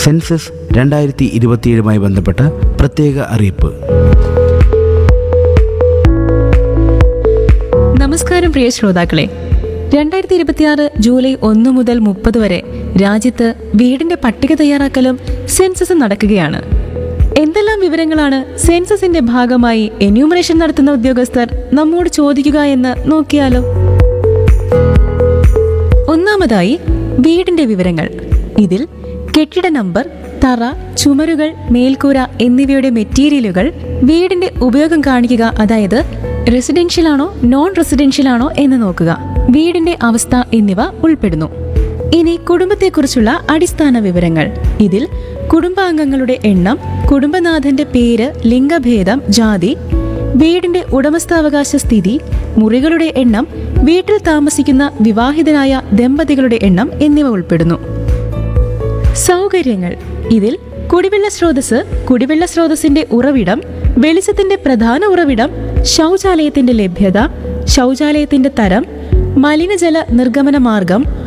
census രണ്ടായിരത്തി ഇരുപത്തിയേഴുമായി ബന്ധപ്പെട്ട പ്രത്യേക അറിയിപ്പ് നമസ്കാരം പ്രിയ ശ്രോതാക്കളെ രണ്ടായിരത്തി ഇരുപത്തിയാറ് ജൂലൈ ഒന്ന് മുതൽ മുപ്പത് വരെ രാജ്യത്ത് വീടിന്റെ പട്ടിക തയ്യാറാക്കലും സെൻസസും നടക്കുകയാണ് എന്തെല്ലാം വിവരങ്ങളാണ് സെൻസസിന്റെ ഭാഗമായി എന്യൂമറേഷൻ നടത്തുന്ന ഉദ്യോഗസ്ഥർ നമ്മോട് ചോദിക്കുക എന്ന് നോക്കിയാലോ ഒന്നാമതായി വീടിന്റെ വിവരങ്ങൾ ഇതിൽ കെട്ടിട നമ്പർ തറ ചുമരുകൾ മേൽക്കൂര എന്നിവയുടെ മെറ്റീരിയലുകൾ വീടിന്റെ ഉപയോഗം കാണിക്കുക അതായത് റെസിഡൻഷ്യൽ ആണോ നോൺ റെസിഡൻഷ്യൽ ആണോ എന്ന് നോക്കുക വീടിന്റെ അവസ്ഥ എന്നിവ ഉൾപ്പെടുന്നു ഇനി കുടുംബത്തെക്കുറിച്ചുള്ള അടിസ്ഥാന വിവരങ്ങൾ ഇതിൽ കുടുംബാംഗങ്ങളുടെ എണ്ണം കുടുംബനാഥന്റെ പേര് ലിംഗഭേദം ജാതി വീടിന്റെ ഉടമസ്ഥാവകാശ സ്ഥിതി മുറികളുടെ എണ്ണം വീട്ടിൽ താമസിക്കുന്ന വിവാഹിതരായ ദമ്പതികളുടെ എണ്ണം എന്നിവ ഉൾപ്പെടുന്നു സൗകര്യങ്ങൾ ഇതിൽ കുടിവെള്ള സ്രോതസ് കുടിവെള്ള സ്രോതസ്സിന്റെ ഉറവിടം വെളിച്ചത്തിന്റെ പ്രധാന ഉറവിടം ശൗചാലയത്തിന്റെ ലഭ്യത ശൗചാലയത്തിന്റെ തരം മലിനജല നിർഗമന മാർഗം